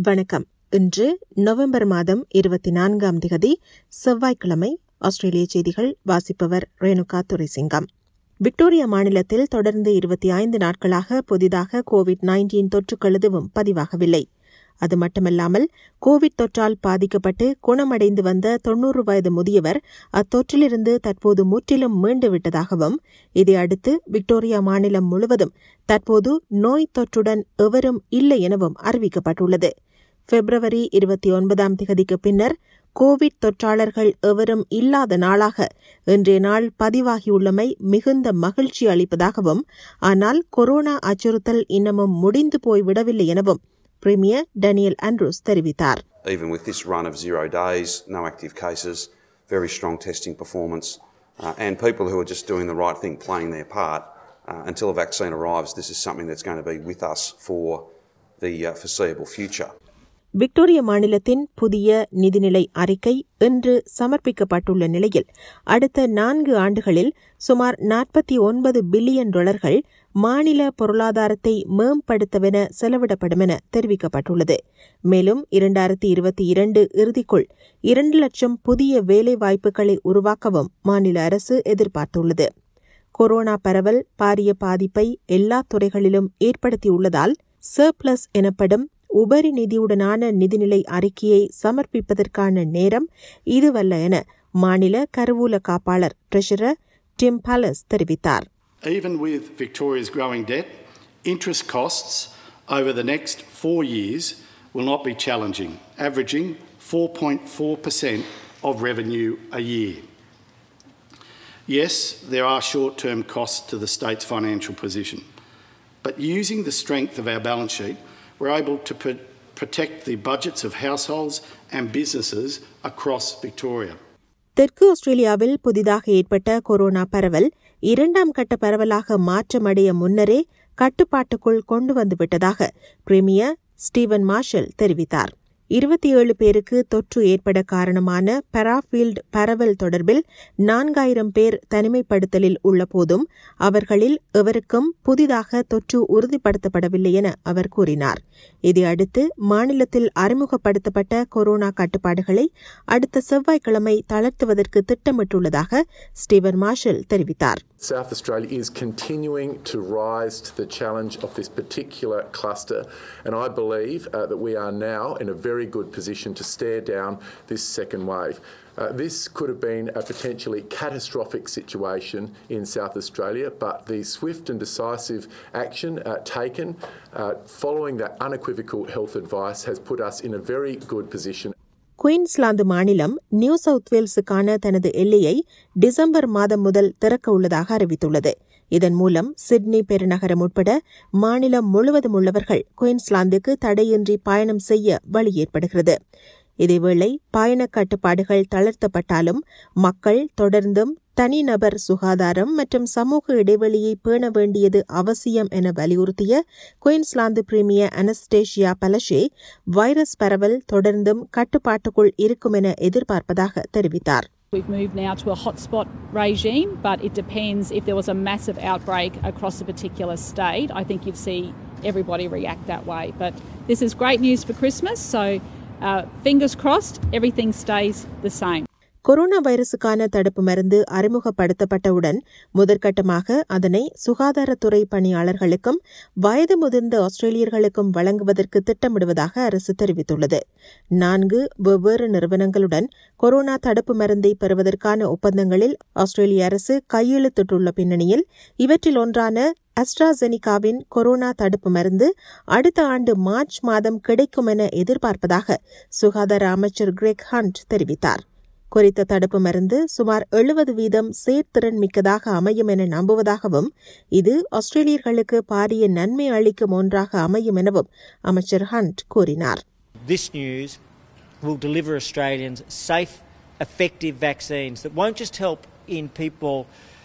வணக்கம் இன்று நவம்பர் மாதம் இருபத்தி நான்காம் திகதி செவ்வாய்க்கிழமை ஆஸ்திரேலிய செய்திகள் வாசிப்பவர் ரேணுகா துரைசிங்கம் விக்டோரியா மாநிலத்தில் தொடர்ந்து இருபத்தி ஐந்து நாட்களாக புதிதாக கோவிட் நைன்டீன் தொற்றுக்கள் எதுவும் பதிவாகவில்லை அது மட்டுமல்லாமல் கோவிட் தொற்றால் பாதிக்கப்பட்டு குணமடைந்து வந்த தொன்னூறு வயது முதியவர் அத்தொற்றிலிருந்து தற்போது முற்றிலும் மீண்டு விட்டதாகவும் இதையடுத்து விக்டோரியா மாநிலம் முழுவதும் தற்போது நோய் தொற்றுடன் எவரும் இல்லை எனவும் அறிவிக்கப்பட்டுள்ளது பிப்ரவரி இருபத்தி ஒன்பதாம் திகதிக்கு பின்னர் கோவிட் தொற்றாளர்கள் எவரும் இல்லாத நாளாக இன்றைய நாள் பதிவாகியுள்ளமை மிகுந்த மகிழ்ச்சி அளிப்பதாகவும் ஆனால் கொரோனா அச்சுறுத்தல் இன்னமும் முடிந்து போய்விடவில்லை எனவும் பிரீமியர் டேனியல் ஆண்ட்ரூஸ் தெரிவித்தார் even with this run of zero days, no active cases, very strong testing performance, uh, and people who are just doing the right thing, playing their part, uh, until a vaccine arrives, this is something that's going to be with us for the uh, foreseeable future. Victoria மாநிலத்தின் புதிய நிதிநிலை அறிக்கை இன்று சமர்ப்பிக்கப்பட்டுள்ள நிலையில் அடுத்த நான்கு ஆண்டுகளில் சுமார் நாற்பத்தி ஒன்பது பில்லியன் டாலர்கள் மாநில பொருளாதாரத்தை மேம்படுத்தவென செலவிடப்படும் என தெரிவிக்கப்பட்டுள்ளது மேலும் இரண்டாயிரத்தி இருபத்தி இரண்டு இறுதிக்குள் இரண்டு லட்சம் புதிய வேலைவாய்ப்புகளை உருவாக்கவும் மாநில அரசு எதிர்பார்த்துள்ளது கொரோனா பரவல் பாரிய பாதிப்பை எல்லா துறைகளிலும் ஏற்படுத்தியுள்ளதால் சர்ப்ளஸ் எனப்படும் உபரி நிதியுடனான நிதிநிலை அறிக்கையை சமர்ப்பிப்பதற்கான நேரம் இதுவல்ல என மாநில கருவூல காப்பாளர் ட்ரெஷரர் டிம் பாலஸ் தெரிவித்தார் Even with Victoria's growing debt, interest costs over the next four years will not be challenging, averaging 4.4% of revenue a year. Yes, there are short term costs to the state's financial position, but using the strength of our balance sheet, we're able to pr- protect the budgets of households and businesses across Victoria. தெற்கு ஆஸ்திரேலியாவில் புதிதாக ஏற்பட்ட corona பரவல் இரண்டாம் கட்ட பரவலாக மாற்றமடைய முன்னரே கட்டுப்பாட்டுக்குள் கொண்டு வந்துவிட்டதாக பிரீமியர் ஸ்டீவன் மார்ஷல் தெரிவித்தார் இருபத்தி ஏழு பேருக்கு தொற்று ஏற்பட காரணமான பராஃபீல்ட் பரவல் தொடர்பில் நான்காயிரம் பேர் தனிமைப்படுத்தலில் உள்ளபோதும் அவர்களில் எவருக்கும் புதிதாக தொற்று உறுதிப்படுத்தப்படவில்லை என அவர் கூறினார் இதையடுத்து மாநிலத்தில் அறிமுகப்படுத்தப்பட்ட கொரோனா கட்டுப்பாடுகளை அடுத்த செவ்வாய்க்கிழமை தளர்த்துவதற்கு திட்டமிட்டுள்ளதாக ஸ்டீவன் மார்ஷல் தெரிவித்தார் South Australia is continuing to rise to the challenge of this particular cluster, and I believe uh, that we are now in a very good position to stare down this second wave. Uh, this could have been a potentially catastrophic situation in South Australia, but the swift and decisive action uh, taken uh, following that unequivocal health advice has put us in a very good position. Queensland மாநிலம் New South வேல்ஸுக்கான தனது எல்லையை December மாதம் முதல் திறக்க உள்ளதாக அறிவித்துள்ளது இதன் மூலம் சிட்னி பெருநகரம் உட்பட மாநிலம் முழுவதும் உள்ளவர்கள் குயின்ஸ்லாந்துக்கு தடையின்றி பயணம் செய்ய வழி ஏற்படுகிறது இதேவேளை பயண கட்டுப்பாடுகள் தளர்த்தப்பட்டாலும் மக்கள் தொடர்ந்தும் தனிநபர் சுகாதாரம் மற்றும் சமூக இடைவெளியை பேண வேண்டியது அவசியம் என வலியுறுத்திய Queensland premier Annastacia Palaszczuk virus பரவல் தொடர்ந்தும் கட்டுப்பாட்டுக்குள் இருக்கும் என எதிர்பார்ப்பதாக தெரிவித்தார் We've moved now to a hotspot regime, but it depends if there was a massive outbreak across a particular state. I think you'd see everybody react that way. But this is great news for Christmas, so uh, fingers crossed, everything stays the same. Corona வைரசுக்கான தடுப்பு மருந்து அறிமுகப்படுத்தப்பட்டவுடன் முதற்கட்டமாக அதனை சுகாதாரத்துறை பணியாளர்களுக்கும் வயது முதிர்ந்த ஆஸ்திரேலியர்களுக்கும் வழங்குவதற்கு திட்டமிடுவதாக அரசு தெரிவித்துள்ளது நான்கு வெவ்வேறு நிறுவனங்களுடன் கொரோனா தடுப்பு மருந்தை பெறுவதற்கான ஒப்பந்தங்களில் ஆஸ்திரேலிய அரசு கையெழுத்திட்டுள்ள பின்னணியில் இவற்றில் ஒன்றான அஸ்ட்ராசெனிகாவின் கொரோனா தடுப்பு மருந்து அடுத்த ஆண்டு மார்ச் மாதம் கிடைக்கும் என எதிர்பார்ப்பதாக சுகாதார அமைச்சர் கிரெக் ஹண்ட் தெரிவித்தார் குறித்த தடுப்பு மருந்து சுமார் எழுபது வீதம் சேர்த்திறன் மிக்கதாக அமையும் என நம்புவதாகவும் இது ஆஸ்திரேலியர்களுக்கு பாரிய நன்மை அளிக்கும் ஒன்றாக அமையும் எனவும் அமைச்சர் ஹண்ட் கூறினார் This news will deliver Australians safe, effective vaccines that won't just help in people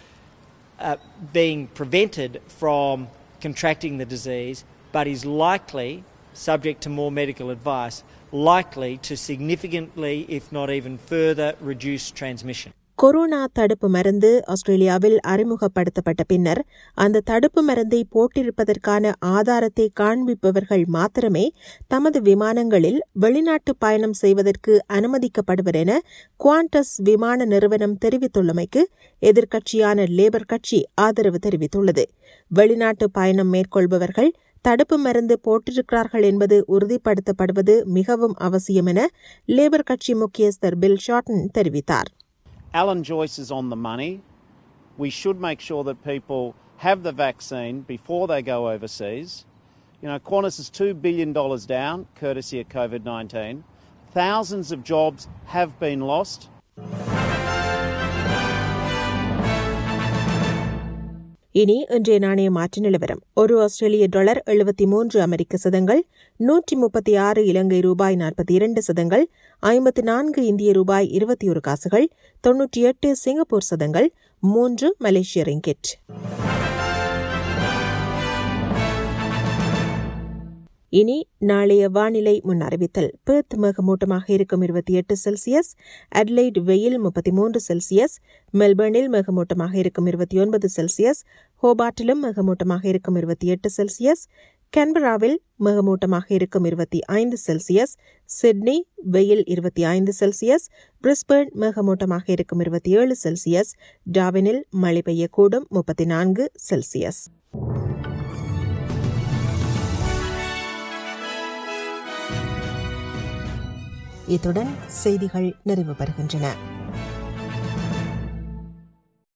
uh, being prevented from contracting the disease, but is likely, subject to more medical advice, likely to significantly, if not even further, reduce transmission. Corona தடுப்பு மருந்து ஆஸ்திரேலியாவில் அறிமுகப்படுத்தப்பட்ட பின்னர் அந்த தடுப்பு மருந்தை போட்டிருப்பதற்கான ஆதாரத்தை காண்பிப்பவர்கள் மாத்திரமே தமது விமானங்களில் வெளிநாட்டு பயணம் செய்வதற்கு அனுமதிக்கப்படுவர் என குவாண்டஸ் விமான நிறுவனம் தெரிவித்துள்ளமைக்கு எதிர்க்கட்சியான லேபர் கட்சி ஆதரவு தெரிவித்துள்ளது வெளிநாட்டு பயணம் மேற்கொள்பவர்கள் தடுப்பு மருந்து போட்டிருக்கிறார்கள் என்பது உறுதிப்படுத்தப்படுவது மிகவும் அவசியம் என லேபர் கட்சி முக்கியஸ்தர் பில் ஷார்டன் தெரிவித்தார் Alan Joyce is on the money. We should make sure that people have the vaccine before they go overseas. You know, Qantas is $2 billion down, courtesy of COVID 19. Thousands of jobs have been lost. இனி இன்றைய நாணய மாற்று நிலவரம் ஒரு ஆஸ்திரேலிய dollar எழுபத்தி மூன்று அமெரிக்க சதங்கள் நூற்றி முப்பத்தி ஆறு இலங்கை ரூபாய் நாற்பத்தி இரண்டு சதங்கள் ஐம்பத்தி நான்கு இந்திய ரூபாய் இருபத்தி ஒரு காசுகள் தொன்னூற்றி எட்டு சிங்கப்பூர் சதங்கள் மூன்று மலேசிய ரிங்கெட் இனி நாளைய வானிலை முன் அறிவித்தல் பெர்த் மேகமூட்டமாக இருக்கும் இருபத்தி எட்டு செல்சியஸ் அட்லைட் வெயில் முப்பத்தி மூன்று செல்சியஸ் மெல்பர்னில் மேகமூட்டமாக இருக்கும் இருபத்தி ஒன்பது செல்சியஸ் ஹோபாட்டிலும் மேகமூட்டமாக இருக்கும் இருபத்தி எட்டு செல்சியஸ் கேன்பராவில் மேகமூட்டமாக இருக்கும் இருபத்தி ஐந்து செல்சியஸ் சிட்னி வெயில் இருபத்தி ஐந்து செல்சியஸ் பிரிஸ்பர்ன் மேகமூட்டமாக இருக்கும் இருபத்தி ஏழு செல்சியஸ் டாவினில் மழை பெய்யக்கூடும் முப்பத்தி நான்கு செல்சியஸ் இத்துடன் செய்திகள் நிறைவு பெறுகின்றன